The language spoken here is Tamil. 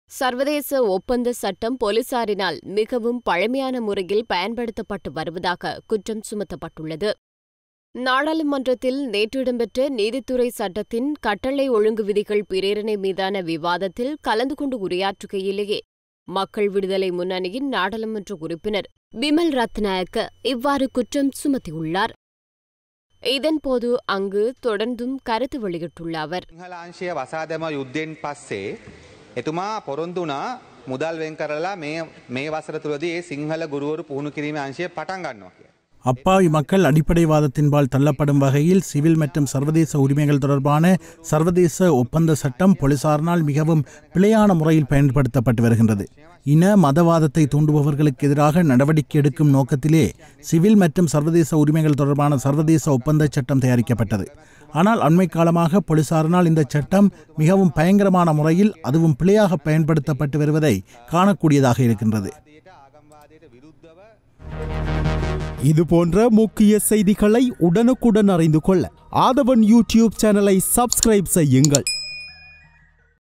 சர்வதேச ஒப்பந்த சட்டம் போலீசாரினால் மிகவும் பழமையான முறையில் பயன்படுத்தப்பட்டு வருவதாக குற்றம் சுமத்தப்பட்டுள்ளது நாடாளுமன்றத்தில் நேற்று இடம்பெற்ற நீதித்துறை சட்டத்தின் கட்டளை ஒழுங்கு விதிகள் பிரேரணை மீதான விவாதத்தில் கலந்து கொண்டு உரையாற்றுகையிலேயே மக்கள் விடுதலை முன்னணியின் நாடாளுமன்ற உறுப்பினர் பிமல் ரத்நாயக்க இவ்வாறு குற்றம் சுமத்தியுள்ளார் இதன்போது அங்கு தொடர்ந்தும் கருத்து வெளியிட்டுள்ள அவர் සිංහල අංශය වසාදම යුද්ධයෙන් පස්සේ එතුමා පොරොන්දුනා මුදල් වෙන් කරලා මේ මේ වසර තුළදී ඒ සිංහල ගුරුවරු පුහුණු කිරීම අංශය පටන් ගන්නවා කිය. அப்பாவி மக்கள் அடிப்படைவாதத்தின்பால் தள்ளப்படும் வகையில் சிவில் மற்றும் சர்வதேச உரிமைகள் தொடர்பான சர்வதேச ஒப்பந்த சட்டம் போலீசாரினால் மிகவும் பிழையான முறையில் பயன்படுத்தப்பட்டு வருகின்றது இன மதவாதத்தை தூண்டுபவர்களுக்கு எதிராக நடவடிக்கை எடுக்கும் நோக்கத்திலே சிவில் மற்றும் சர்வதேச உரிமைகள் தொடர்பான சர்வதேச ஒப்பந்த சட்டம் தயாரிக்கப்பட்டது ஆனால் அண்மை காலமாக போலீசாரினால் இந்த சட்டம் மிகவும் பயங்கரமான முறையில் அதுவும் பிழையாக பயன்படுத்தப்பட்டு வருவதை காணக்கூடியதாக இருக்கின்றது ආගම්වාදයට විරුද්ධව இது போன்ற முக்கிய செய்திகளை உடனுக்குடன் அறிந்து கொள்ள ஆதவன் யூடியூப் சேனலை சப்ஸ்கிரைப் செய்யுங்கள்